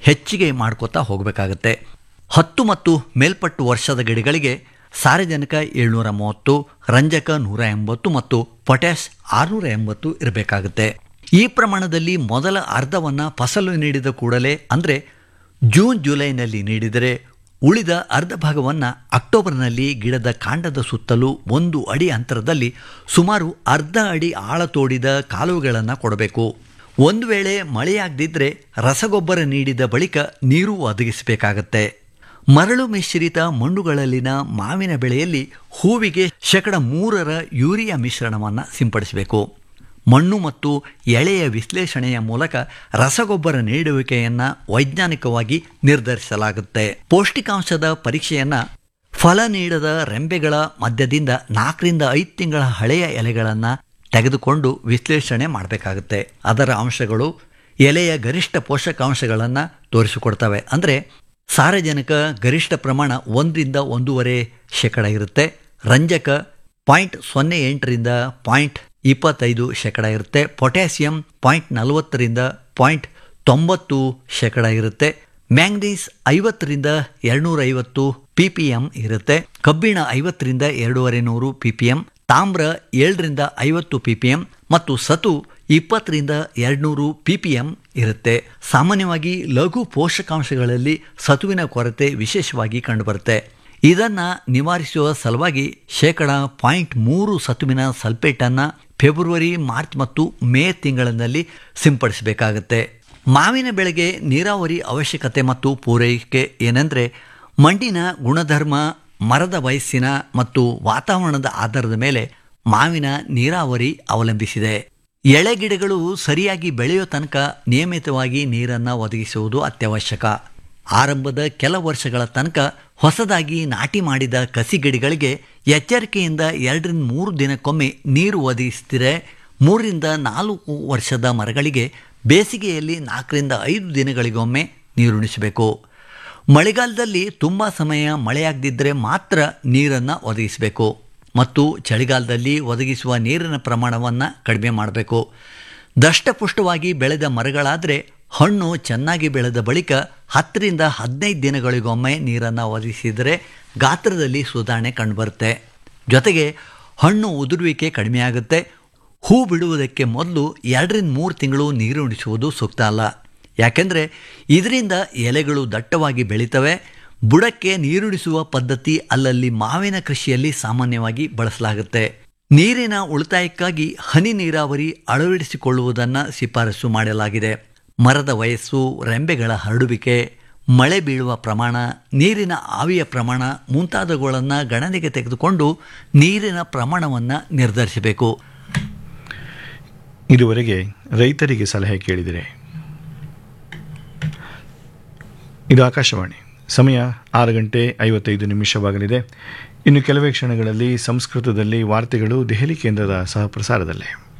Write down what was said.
ಹೆಚ್ಚಿಗೆ ಮಾಡ್ಕೋತಾ ಹೋಗಬೇಕಾಗತ್ತೆ ಹತ್ತು ಮತ್ತು ಮೇಲ್ಪಟ್ಟು ವರ್ಷದ ಗಿಡಗಳಿಗೆ ಸಾರಜನಕ ಏಳ್ನೂರ ಮೂವತ್ತು ರಂಜಕ ನೂರ ಎಂಬತ್ತು ಮತ್ತು ಪೊಟ್ಯಾಶ್ ಆರುನೂರ ಎಂಬತ್ತು ಇರಬೇಕಾಗುತ್ತೆ ಈ ಪ್ರಮಾಣದಲ್ಲಿ ಮೊದಲ ಅರ್ಧವನ್ನು ಫಸಲು ನೀಡಿದ ಕೂಡಲೇ ಅಂದರೆ ಜೂನ್ ಜುಲೈನಲ್ಲಿ ನೀಡಿದರೆ ಉಳಿದ ಅರ್ಧ ಭಾಗವನ್ನು ಅಕ್ಟೋಬರ್ನಲ್ಲಿ ಗಿಡದ ಕಾಂಡದ ಸುತ್ತಲೂ ಒಂದು ಅಡಿ ಅಂತರದಲ್ಲಿ ಸುಮಾರು ಅರ್ಧ ಅಡಿ ಆಳ ತೋಡಿದ ಕಾಲುವೆಗಳನ್ನು ಕೊಡಬೇಕು ಒಂದು ವೇಳೆ ಮಳೆಯಾಗದಿದ್ದರೆ ರಸಗೊಬ್ಬರ ನೀಡಿದ ಬಳಿಕ ನೀರು ಒದಗಿಸಬೇಕಾಗತ್ತೆ ಮರಳು ಮಿಶ್ರಿತ ಮಣ್ಣುಗಳಲ್ಲಿನ ಮಾವಿನ ಬೆಳೆಯಲ್ಲಿ ಹೂವಿಗೆ ಶೇಕಡ ಮೂರರ ಯೂರಿಯಾ ಮಿಶ್ರಣವನ್ನು ಸಿಂಪಡಿಸಬೇಕು ಮಣ್ಣು ಮತ್ತು ಎಳೆಯ ವಿಶ್ಲೇಷಣೆಯ ಮೂಲಕ ರಸಗೊಬ್ಬರ ನೀಡುವಿಕೆಯನ್ನು ವೈಜ್ಞಾನಿಕವಾಗಿ ನಿರ್ಧರಿಸಲಾಗುತ್ತೆ ಪೌಷ್ಟಿಕಾಂಶದ ಪರೀಕ್ಷೆಯನ್ನು ಫಲ ನೀಡದ ರೆಂಬೆಗಳ ಮಧ್ಯದಿಂದ ನಾಲ್ಕರಿಂದ ಐದು ತಿಂಗಳ ಹಳೆಯ ಎಲೆಗಳನ್ನು ತೆಗೆದುಕೊಂಡು ವಿಶ್ಲೇಷಣೆ ಮಾಡಬೇಕಾಗುತ್ತೆ ಅದರ ಅಂಶಗಳು ಎಲೆಯ ಗರಿಷ್ಠ ಪೋಷಕಾಂಶಗಳನ್ನು ತೋರಿಸಿಕೊಡ್ತವೆ ಅಂದರೆ ಸಾರಜನಕ ಗರಿಷ್ಠ ಪ್ರಮಾಣ ಒಂದರಿಂದ ಒಂದೂವರೆ ಶೇಕಡ ಇರುತ್ತೆ ರಂಜಕ ಪಾಯಿಂಟ್ ಸೊನ್ನೆ ಎಂಟರಿಂದ ಪಾಯಿಂಟ್ ಇಪ್ಪತ್ತೈದು ಶೇಕಡ ಇರುತ್ತೆ ಪೊಟ್ಯಾಸಿಯಂ ಪಾಯಿಂಟ್ ನಲವತ್ತರಿಂದ ಪಾಯಿಂಟ್ ತೊಂಬತ್ತು ಶೇಕಡ ಇರುತ್ತೆ ಮ್ಯಾಂಗ್ನೀಸ್ ಐವತ್ತರಿಂದ ಎರಡುನೂರ ಐವತ್ತು ಪಿ ಪಿ ಎಮ್ ಇರುತ್ತೆ ಕಬ್ಬಿಣ ಐವತ್ತರಿಂದ ಎರಡೂವರೆ ನೂರು ಪಿ ಪಿ ಎಮ್ ತಾಮ್ರ ಏಳರಿಂದ ಐವತ್ತು ಪಿ ಪಿ ಎಮ್ ಮತ್ತು ಸತು ಇಪ್ಪತ್ತರಿಂದ ಎರಡುನೂರು ಪಿ ಪಿ ಎಮ್ ಇರುತ್ತೆ ಸಾಮಾನ್ಯವಾಗಿ ಲಘು ಪೋಷಕಾಂಶಗಳಲ್ಲಿ ಸತುವಿನ ಕೊರತೆ ವಿಶೇಷವಾಗಿ ಕಂಡುಬರುತ್ತೆ ಇದನ್ನು ನಿವಾರಿಸುವ ಸಲುವಾಗಿ ಶೇಕಡ ಪಾಯಿಂಟ್ ಮೂರು ಸತುವಿನ ಸಲ್ಫೇಟನ್ನು ಫೆಬ್ರವರಿ ಮಾರ್ಚ್ ಮತ್ತು ಮೇ ತಿಂಗಳಿನಲ್ಲಿ ಸಿಂಪಡಿಸಬೇಕಾಗತ್ತೆ ಮಾವಿನ ಬೆಳೆಗೆ ನೀರಾವರಿ ಅವಶ್ಯಕತೆ ಮತ್ತು ಪೂರೈಕೆ ಏನೆಂದರೆ ಮಣ್ಣಿನ ಗುಣಧರ್ಮ ಮರದ ವಯಸ್ಸಿನ ಮತ್ತು ವಾತಾವರಣದ ಆಧಾರದ ಮೇಲೆ ಮಾವಿನ ನೀರಾವರಿ ಅವಲಂಬಿಸಿದೆ ಎಳೆ ಗಿಡಗಳು ಸರಿಯಾಗಿ ಬೆಳೆಯೋ ತನಕ ನಿಯಮಿತವಾಗಿ ನೀರನ್ನು ಒದಗಿಸುವುದು ಅತ್ಯವಶ್ಯಕ ಆರಂಭದ ಕೆಲ ವರ್ಷಗಳ ತನಕ ಹೊಸದಾಗಿ ನಾಟಿ ಮಾಡಿದ ಕಸಿ ಗಿಡಗಳಿಗೆ ಎಚ್ಚರಿಕೆಯಿಂದ ಎರಡರಿಂದ ಮೂರು ದಿನಕ್ಕೊಮ್ಮೆ ನೀರು ಒದಗಿಸ್ತಿರೆ ಮೂರರಿಂದ ನಾಲ್ಕು ವರ್ಷದ ಮರಗಳಿಗೆ ಬೇಸಿಗೆಯಲ್ಲಿ ನಾಲ್ಕರಿಂದ ಐದು ದಿನಗಳಿಗೊಮ್ಮೆ ನೀರುಣಿಸಬೇಕು ಮಳೆಗಾಲದಲ್ಲಿ ತುಂಬ ಸಮಯ ಮಳೆಯಾಗದಿದ್ದರೆ ಮಾತ್ರ ನೀರನ್ನು ಒದಗಿಸಬೇಕು ಮತ್ತು ಚಳಿಗಾಲದಲ್ಲಿ ಒದಗಿಸುವ ನೀರಿನ ಪ್ರಮಾಣವನ್ನು ಕಡಿಮೆ ಮಾಡಬೇಕು ದಷ್ಟಪುಷ್ಟವಾಗಿ ಬೆಳೆದ ಮರಗಳಾದರೆ ಹಣ್ಣು ಚೆನ್ನಾಗಿ ಬೆಳೆದ ಬಳಿಕ ಹತ್ತರಿಂದ ಹದಿನೈದು ದಿನಗಳಿಗೊಮ್ಮೆ ನೀರನ್ನು ಒದಗಿಸಿದರೆ ಗಾತ್ರದಲ್ಲಿ ಸುಧಾರಣೆ ಕಂಡುಬರುತ್ತೆ ಜೊತೆಗೆ ಹಣ್ಣು ಉದುರುವಿಕೆ ಕಡಿಮೆಯಾಗುತ್ತೆ ಹೂ ಬಿಡುವುದಕ್ಕೆ ಮೊದಲು ಎರಡರಿಂದ ಮೂರು ತಿಂಗಳು ನೀರುಣಿಸುವುದು ಸೂಕ್ತ ಅಲ್ಲ ಯಾಕೆಂದರೆ ಇದರಿಂದ ಎಲೆಗಳು ದಟ್ಟವಾಗಿ ಬೆಳೀತವೆ ಬುಡಕ್ಕೆ ನೀರುಣಿಸುವ ಪದ್ಧತಿ ಅಲ್ಲಲ್ಲಿ ಮಾವಿನ ಕೃಷಿಯಲ್ಲಿ ಸಾಮಾನ್ಯವಾಗಿ ಬಳಸಲಾಗುತ್ತೆ ನೀರಿನ ಉಳಿತಾಯಕ್ಕಾಗಿ ಹನಿ ನೀರಾವರಿ ಅಳವಡಿಸಿಕೊಳ್ಳುವುದನ್ನು ಶಿಫಾರಸು ಮಾಡಲಾಗಿದೆ ಮರದ ವಯಸ್ಸು ರೆಂಬೆಗಳ ಹರಡುವಿಕೆ ಮಳೆ ಬೀಳುವ ಪ್ರಮಾಣ ನೀರಿನ ಆವಿಯ ಪ್ರಮಾಣ ಮುಂತಾದವುಗಳನ್ನು ಗಣನೆಗೆ ತೆಗೆದುಕೊಂಡು ನೀರಿನ ಪ್ರಮಾಣವನ್ನು ನಿರ್ಧರಿಸಬೇಕು ಇದುವರೆಗೆ ರೈತರಿಗೆ ಸಲಹೆ ಕೇಳಿದರೆ ಇದು ಆಕಾಶವಾಣಿ ಸಮಯ ಆರು ಗಂಟೆ ಐವತ್ತೈದು ನಿಮಿಷವಾಗಲಿದೆ ಇನ್ನು ಕೆಲವೇ ಕ್ಷಣಗಳಲ್ಲಿ ಸಂಸ್ಕೃತದಲ್ಲಿ ವಾರ್ತೆಗಳು ದೆಹಲಿ ಕೇಂದ್ರದ ಸಹ ಪ್ರಸಾರದಲ್ಲೇ